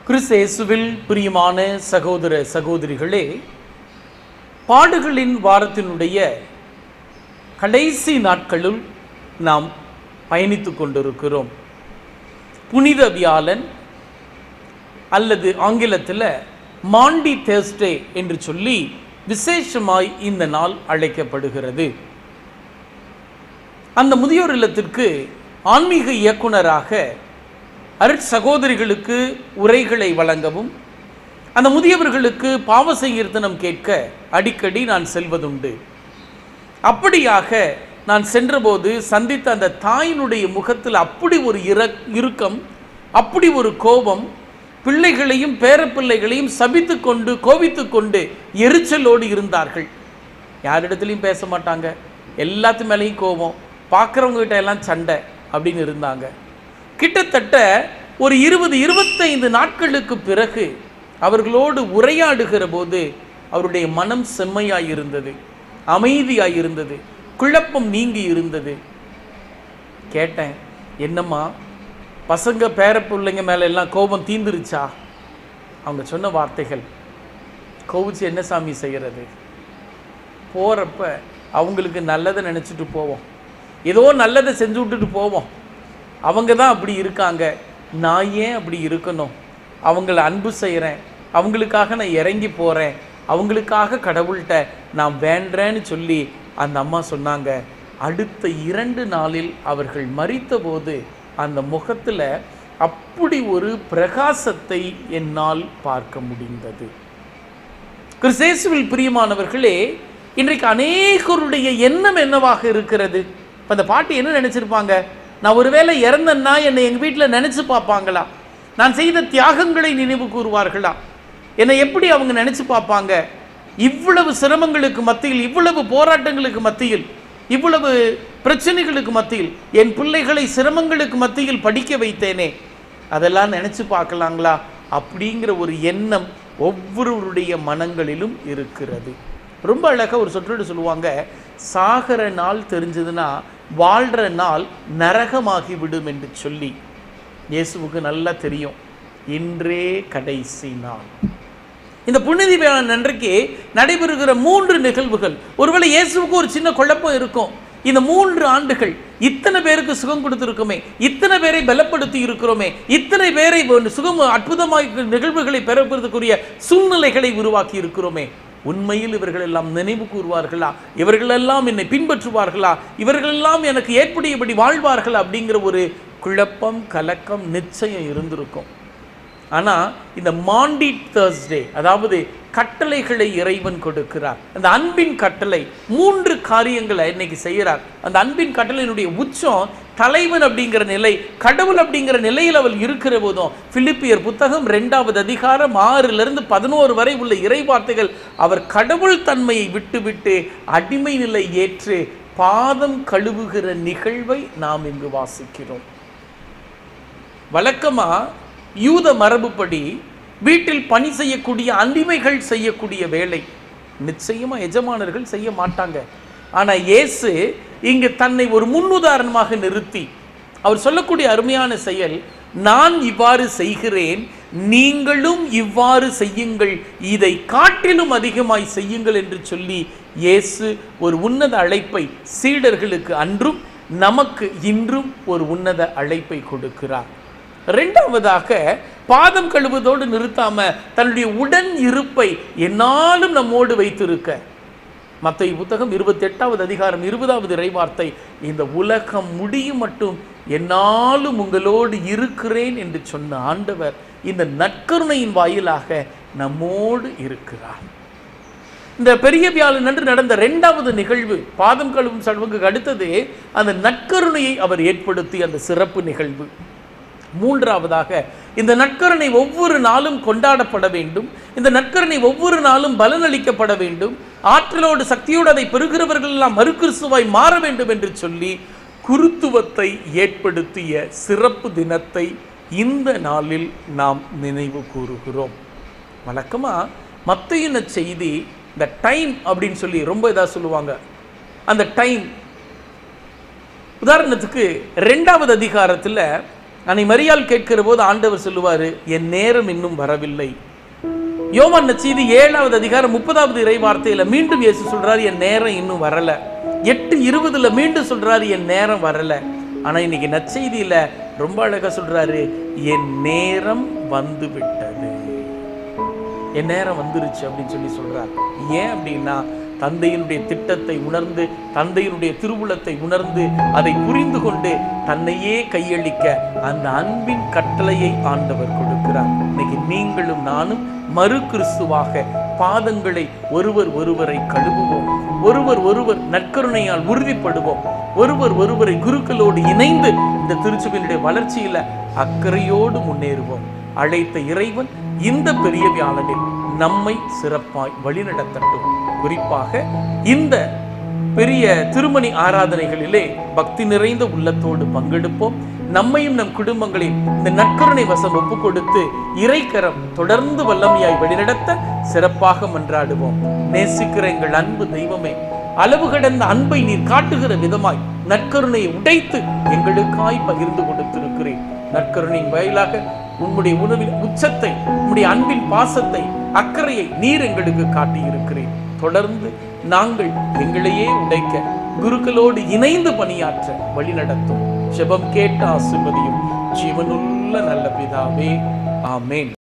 கிறிஸ்தேசுவில் பிரியமான சகோதர சகோதரிகளே பாடுகளின் வாரத்தினுடைய கடைசி நாட்களுள் நாம் பயணித்துக் கொண்டிருக்கிறோம் புனித வியாழன் அல்லது ஆங்கிலத்தில் மாண்டி தேர்ஸ்டே என்று சொல்லி விசேஷமாய் இந்த நாள் அழைக்கப்படுகிறது அந்த முதியோர் இல்லத்திற்கு ஆன்மீக இயக்குனராக அருட் சகோதரிகளுக்கு உரைகளை வழங்கவும் அந்த முதியவர்களுக்கு பாவ சங்கீர்த்தனம் கேட்க அடிக்கடி நான் செல்வதுண்டு அப்படியாக நான் சென்றபோது சந்தித்த அந்த தாயினுடைய முகத்தில் அப்படி ஒரு இர இறுக்கம் அப்படி ஒரு கோபம் பிள்ளைகளையும் பேரப்பிள்ளைகளையும் சபித்து கொண்டு கோபித்து கொண்டு எரிச்சலோடு இருந்தார்கள் யாரிடத்துலையும் பேச மாட்டாங்க எல்லாத்து மேலேயும் கோபம் பார்க்குறவங்க கிட்ட எல்லாம் சண்டை அப்படின்னு இருந்தாங்க கிட்டத்தட்ட ஒரு இருபது இருபத்தைந்து நாட்களுக்கு பிறகு அவர்களோடு உரையாடுகிற போது அவருடைய மனம் செம்மையாய் இருந்தது அமைதியாய் இருந்தது குழப்பம் நீங்கி இருந்தது கேட்டேன் என்னம்மா பசங்க பேர பிள்ளைங்க மேல எல்லாம் கோபம் தீந்துருச்சா அவங்க சொன்ன வார்த்தைகள் கோவிச்சு என்ன சாமி செய்கிறது போகிறப்ப அவங்களுக்கு நல்லதை நினச்சிட்டு போவோம் ஏதோ நல்லதை செஞ்சு விட்டுட்டு போவோம் அவங்க தான் அப்படி இருக்காங்க நான் ஏன் அப்படி இருக்கணும் அவங்கள அன்பு செய்கிறேன் அவங்களுக்காக நான் இறங்கி போகிறேன் அவங்களுக்காக கடவுள்கிட்ட நான் வேண்டேன்னு சொல்லி அந்த அம்மா சொன்னாங்க அடுத்த இரண்டு நாளில் அவர்கள் மறித்தபோது அந்த முகத்தில் அப்படி ஒரு பிரகாசத்தை என்னால் பார்க்க முடிந்தது கிறிஸ்தேசுவில் பிரியமானவர்களே இன்றைக்கு அநேகருடைய எண்ணம் என்னவாக இருக்கிறது இப்போ அந்த பாட்டு என்ன நினச்சிருப்பாங்க நான் ஒருவேளை இறந்தேன்னா என்னை எங்கள் வீட்டில் நினச்சி பார்ப்பாங்களா நான் செய்த தியாகங்களை நினைவு கூறுவார்களா என்னை எப்படி அவங்க நினச்சி பார்ப்பாங்க இவ்வளவு சிரமங்களுக்கு மத்தியில் இவ்வளவு போராட்டங்களுக்கு மத்தியில் இவ்வளவு பிரச்சனைகளுக்கு மத்தியில் என் பிள்ளைகளை சிரமங்களுக்கு மத்தியில் படிக்க வைத்தேனே அதெல்லாம் நினச்சி பார்க்கலாங்களா அப்படிங்கிற ஒரு எண்ணம் ஒவ்வொருவருடைய மனங்களிலும் இருக்கிறது ரொம்ப அழகாக ஒரு சொற்றோடு சொல்லுவாங்க சாகிற நாள் தெரிஞ்சதுன்னா வாழ்கிற நாள் நரகமாகி விடும் என்று சொல்லி இயேசுவுக்கு நல்லா தெரியும் இன்றே கடைசி நாள் இந்த புனித வியாழன் அன்றைக்கு நடைபெறுகிற மூன்று நிகழ்வுகள் ஒருவேளை இயேசுவுக்கு ஒரு சின்ன குழப்பம் இருக்கும் இந்த மூன்று ஆண்டுகள் இத்தனை பேருக்கு சுகம் கொடுத்திருக்கோமே இத்தனை பேரை பலப்படுத்தி இருக்கிறோமே இத்தனை பேரை சுகம் அற்புதமாக நிகழ்வுகளை பெறப்பதற்குரிய சூழ்நிலைகளை உருவாக்கி இருக்கிறோமே உண்மையில் இவர்கள் எல்லாம் நினைவு கூறுவார்களா இவர்களெல்லாம் என்னை பின்பற்றுவார்களா இவர்களெல்லாம் எனக்கு ஏற்புடையபடி வாழ்வார்களா அப்படிங்கிற ஒரு குழப்பம் கலக்கம் நிச்சயம் இருந்திருக்கும் ஆனால் இந்த மாண்டி தேர்ஸ்டே அதாவது கட்டளைகளை இறைவன் கொடுக்கிறார் அந்த அன்பின் கட்டளை மூன்று காரியங்களை இன்னைக்கு செய்கிறார் அந்த அன்பின் கட்டளையினுடைய உச்சம் தலைவன் அப்படிங்கிற நிலை கடவுள் அப்படிங்கிற நிலையில் அவள் இருக்கிற போதும் பிலிப்பியர் புத்தகம் ரெண்டாவது அதிகாரம் ஆறிலிருந்து பதினோரு வரை உள்ள இறை வார்த்தைகள் அவர் கடவுள் தன்மையை விட்டுவிட்டு அடிமை நிலை ஏற்று பாதம் கழுவுகிற நிகழ்வை நாம் இங்கு வாசிக்கிறோம் வழக்கமா யூத மரபுப்படி வீட்டில் பணி செய்யக்கூடிய அடிமைகள் செய்யக்கூடிய வேலை நிச்சயமா எஜமானர்கள் செய்ய மாட்டாங்க ஆனா இயேசு இங்கு தன்னை ஒரு முன்னுதாரணமாக நிறுத்தி அவர் சொல்லக்கூடிய அருமையான செயல் நான் இவ்வாறு செய்கிறேன் நீங்களும் இவ்வாறு செய்யுங்கள் இதை காட்டிலும் அதிகமாய் செய்யுங்கள் என்று சொல்லி இயேசு ஒரு உன்னத அழைப்பை சீடர்களுக்கு அன்றும் நமக்கு இன்றும் ஒரு உன்னத அழைப்பை கொடுக்கிறார் ரெண்டாவதாக பாதம் கழுவதோடு நிறுத்தாம தன்னுடைய உடன் இருப்பை என்னாலும் நம்மோடு வைத்திருக்க மத்திய புத்தகம் இருபத்தி எட்டாவது அதிகாரம் இருபதாவது இறைவார்த்தை இந்த உலகம் முடியும் மட்டும் என்னாலும் உங்களோடு இருக்கிறேன் என்று சொன்ன ஆண்டவர் இந்த நற்கருணையின் வாயிலாக நம்மோடு இருக்கிறார் இந்த பெரிய வியாழன் அன்று நடந்த ரெண்டாவது நிகழ்வு பாதம் கழுவும் சடங்குக்கு அடுத்தது அந்த நற்கருணையை அவர் ஏற்படுத்தி அந்த சிறப்பு நிகழ்வு மூன்றாவதாக இந்த நற்கருணை ஒவ்வொரு நாளும் கொண்டாடப்பட வேண்டும் இந்த நற்கருணை ஒவ்வொரு நாளும் பலனளிக்கப்பட வேண்டும் ஆற்றலோடு சக்தியோடு அதை பெறுகிறவர்கள் எல்லாம் மறுகிறிஸ்துவாய் மாற வேண்டும் என்று சொல்லி குருத்துவத்தை ஏற்படுத்திய சிறப்பு தினத்தை இந்த நாளில் நாம் நினைவு கூறுகிறோம் வழக்கமாக மத்தையின செய்தி இந்த டைம் அப்படின்னு சொல்லி ரொம்ப இதாக சொல்லுவாங்க அந்த டைம் உதாரணத்துக்கு ரெண்டாவது அதிகாரத்தில் அன்னை மரியாள் கேட்கிற போது ஆண்டவர் சொல்லுவாரு என் நேரம் இன்னும் வரவில்லை யோவான் நச்செய்தி ஏழாவது அதிகாரம் முப்பதாவது இறை வார்த்தையில மீண்டும் இயேசு சொல்றாரு என் நேரம் இன்னும் வரல எட்டு இருபதுல மீண்டும் சொல்றாரு என் நேரம் வரல ஆனா இன்னைக்கு நற்செய்தியில ரொம்ப அழகா சொல்றாரு என் நேரம் வந்து விட்டது என் நேரம் வந்துருச்சு அப்படின்னு சொல்லி சொல்றார் ஏன் அப்படின்னா தந்தையினுடைய திட்டத்தை உணர்ந்து தந்தையினுடைய திருவுளத்தை உணர்ந்து அதை புரிந்து கொண்டு தன்னையே கையளிக்க அந்த அன்பின் கட்டளையை ஆண்டவர் கொடுக்கிறார் இன்னைக்கு நீங்களும் நானும் மறு கிறிஸ்துவாக பாதங்களை ஒருவர் ஒருவரை கழுவுவோம் ஒருவர் ஒருவர் நற்கருணையால் உறுதிப்படுவோம் ஒருவர் ஒருவரை குருக்களோடு இணைந்து இந்த திருச்சுவினுடைய வளர்ச்சியில அக்கறையோடு முன்னேறுவோம் அழைத்த இறைவன் இந்த பெரிய வியாழனில் நம்மை சிறப்பாய் வழிநடத்தட்டும் குறிப்பாக இந்த பெரிய திருமணி ஆராதனைகளிலே பக்தி நிறைந்த உள்ளத்தோடு பங்கெடுப்போம் நம்மையும் நம் குடும்பங்களையும் இந்த நற்கருணை வசம் ஒப்பு கொடுத்து இறைக்கரம் தொடர்ந்து வல்லமையாய் வழிநடத்த சிறப்பாக மன்றாடுவோம் நேசிக்கிற எங்கள் அன்பு தெய்வமே அளவு கடந்த அன்பை நீர் காட்டுகிற விதமாய் நற்கருணையை உடைத்து எங்களுக்காய் பகிர்ந்து கொடுத்திருக்கிறேன் நற்கருணையின் வாயிலாக உம்முடைய உணவின் உச்சத்தை உம்முடைய அன்பின் பாசத்தை அக்கறையை நீர் எங்களுக்கு காட்டியிருக்கிறேன் தொடர்ந்து நாங்கள் எங்களையே உடைக்க குருக்களோடு இணைந்து பணியாற்ற வழிநடத்தும் ஜெபம் கேட்ட ஆசிர்வதியும் ஜீவனுள்ள நல்ல பிதாவே ஆமேன்